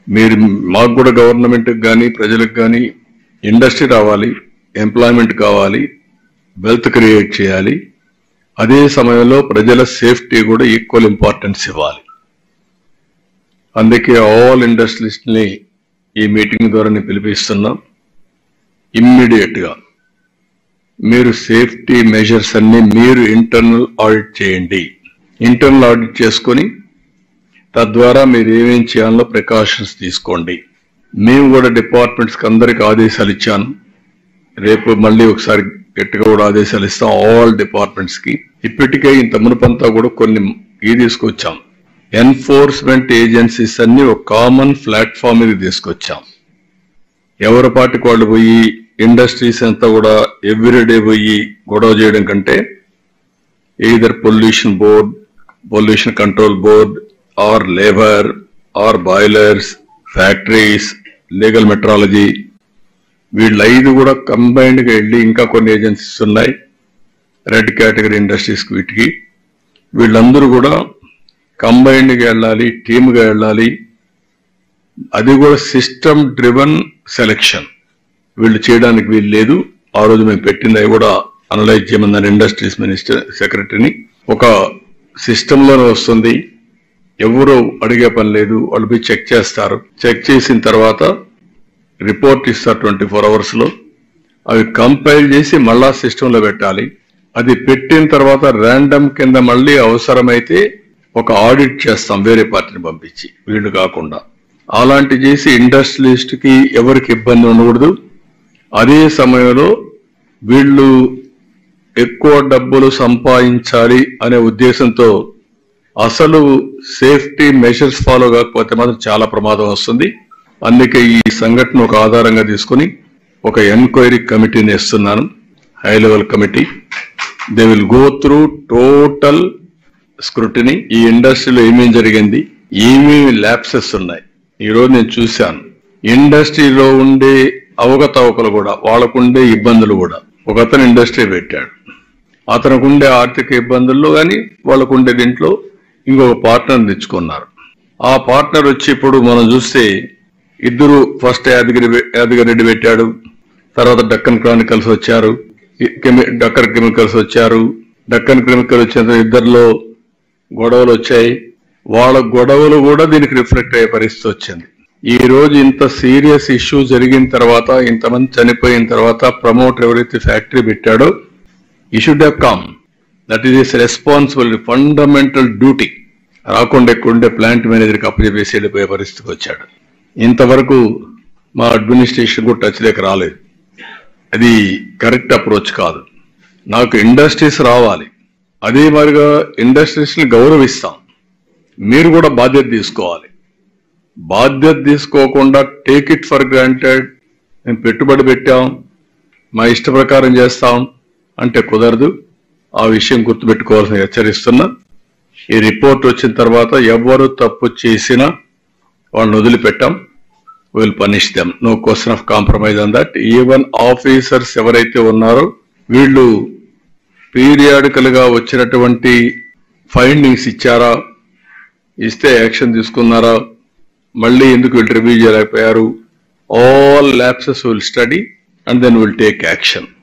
మీరు మాకు కూడా గవర్నమెంట్కి కానీ ప్రజలకు కానీ ఇండస్ట్రీ రావాలి ఎంప్లాయ్మెంట్ కావాలి వెల్త్ క్రియేట్ చేయాలి అదే సమయంలో ప్రజల సేఫ్టీ కూడా ఈక్వల్ ఇంపార్టెన్స్ ఇవ్వాలి అందుకే ఆల్ ఇండస్ట్రీస్ని ఈ మీటింగ్ ద్వారా నేను పిలిపిస్తున్నాం ఇమ్మీడియట్ గా మీరు సేఫ్టీ మెజర్స్ అన్ని మీరు ఇంటర్నల్ ఆడిట్ చేయండి ఇంటర్నల్ ఆడిట్ చేసుకొని తద్వారా మీరు ఏమేం చేయాలో ప్రికాషన్స్ తీసుకోండి మేము కూడా డిపార్ట్మెంట్స్ కి అందరికి ఆదేశాలు ఇచ్చాను రేపు మళ్ళీ ఒకసారి గట్టిగా కూడా ఆదేశాలు ఇస్తాం ఆల్ డిపార్ట్మెంట్స్ కి ఇప్పటికే ఇంత మునుపంతా కూడా కొన్ని ఇది తీసుకొచ్చాం ఎన్ఫోర్స్మెంట్ ఏజెన్సీస్ అన్ని ఒక కామన్ ప్లాట్ఫామ్ మీద తీసుకొచ్చాం ఎవరి పాటికి వాళ్ళు పోయి ఇండస్ట్రీస్ అంతా కూడా ఎవ్రీడే పోయి గొడవ చేయడం కంటే either pollution board pollution control board or labour or boilers factories legal metrology వీళ్ళ ఐదు కూడా కంబైన్డ్ గా వెళ్ళి ఇంకా కొన్ని ఏజెన్సీస్ ఉన్నాయి రెడ్ కేటగిరీ ఇండస్ట్రీస్ వీటికి వీళ్ళందరూ కూడా కంబైన్డ్ గా వెళ్ళాలి టీమ్ గా వెళ్ళాలి అది కూడా సిస్టమ్ డ్రివన్ సెలెక్షన్ వీళ్ళు చేయడానికి వీలు లేదు ఆ రోజు మేము పెట్టింది అవి కూడా అనలైజ్ చేయమన్నారు ఇండస్ట్రీస్ మినిస్టర్ సెక్రటరీని ఒక సిస్టమ్ లోనే వస్తుంది ఎవరు అడిగే పని లేదు వాళ్ళు పోయి చెక్ చేస్తారు చెక్ చేసిన తర్వాత రిపోర్ట్ ఇస్తారు ట్వంటీ ఫోర్ అవర్స్ లో అవి కంపైల్ చేసి మళ్ళా సిస్టమ్ లో పెట్టాలి అది పెట్టిన తర్వాత ర్యాండమ్ కింద మళ్ళీ అవసరమైతే ఒక ఆడిట్ చేస్తాం వేరే పార్టీని పంపించి వీళ్ళు కాకుండా అలాంటి చేసి ఇండస్ట్రియలిస్ట్ కి ఎవరికి ఇబ్బంది ఉండకూడదు అదే సమయంలో వీళ్ళు ఎక్కువ డబ్బులు సంపాదించాలి అనే ఉద్దేశంతో అసలు సేఫ్టీ మెషర్స్ ఫాలో కాకపోతే మాత్రం చాలా ప్రమాదం వస్తుంది అందుకే ఈ సంఘటన ఒక ఆధారంగా తీసుకుని ఒక ఎంక్వైరీ కమిటీని ఇస్తున్నాను high level committee they will go through total scrutiny ఈ ఇండస్ట్రీలో ఏమేం జరిగింది ఏమేమి ల్యాప్సెస్ ఉన్నాయి ఈ రోజు నేను చూశాను ఇండస్ట్రీలో ఉండే అవకతవకలు కూడా వాళ్ళకుండే ఇబ్బందులు కూడా ఒక అతను ఇండస్ట్రీ పెట్టాడు అతనికి ఉండే ఆర్థిక ఇబ్బందుల్లో కానీ వాళ్ళకు ఉండే దీంట్లో ఇంకొక పార్ట్నర్ తెచ్చుకున్నారు ఆ పార్ట్నర్ వచ్చి ఇప్పుడు మనం చూస్తే ఇద్దరు ఫస్ట్ యాదగిరి యాదగిరి రెడ్డి పెట్టాడు తర్వాత డక్కన్ క్రానికల్స్ వచ్చారు ఈ కెమి- డక్కన్ కెమికల్స్ వచ్చారు డక్కన్ కెమికల్ వచ్చిన తర్వాత ఇద్దరిలో గొడవలు వచ్చాయి వాళ్ళ గొడవలు కూడా దీనికి రిఫ్లెక్ట్ అయ్యే పరిస్థితి వచ్చింది ఈ రోజు ఇంత సీరియస్ ఇష్యూ జరిగిన తర్వాత ఇంతమంది చనిపోయిన తర్వాత ప్రమోటర్ ఎవరైతే ఫ్యాక్టరీ పెట్టాడో ఈ should have come that is is responsible fundamental duty రాకుండా ఎక్కువ ప్లాంట్ మేనేజర్కి అప్పచెప్పేసి వెళ్ళిపోయే పరిస్థితికి వచ్చాడు ఇంతవరకు మా అడ్మినిస్ట్రేషన్ కూడా టచ్ దగ్గర రాలేదు అది కరెక్ట్ అప్రోచ్ కాదు నాకు ఇండస్ట్రీస్ రావాలి అదే మరిగా ఇండస్ట్రీస్ ని గౌరవిస్తాం మీరు కూడా బాధ్యత తీసుకోవాలి బాధ్యత తీసుకోకుండా టేక్ ఇట్ ఫర్ గ్రాంటెడ్ మేము పెట్టుబడి పెట్టాం మా ఇష్ట ప్రకారం చేస్తాం అంటే కుదరదు ఆ విషయం గుర్తుపెట్టుకోవాల్సిన హెచ్చరిస్తున్నా ఈ రిపోర్ట్ వచ్చిన తర్వాత ఎవరు తప్పు చేసినా వాళ్ళని వదిలిపెట్టాం will punish them no question of compromise on that even officers ఎవరైతే ఉన్నారో వీళ్ళు పీరియాడికల్ గా వచ్చినటువంటి ఫైండింగ్స్ ఇచ్చారా ఇస్తే యాక్షన్ తీసుకున్నారా మళ్ళీ ఎందుకు వీళ్ళు రివ్యూ చేయలేకపోయారు all lapses will study and then will take action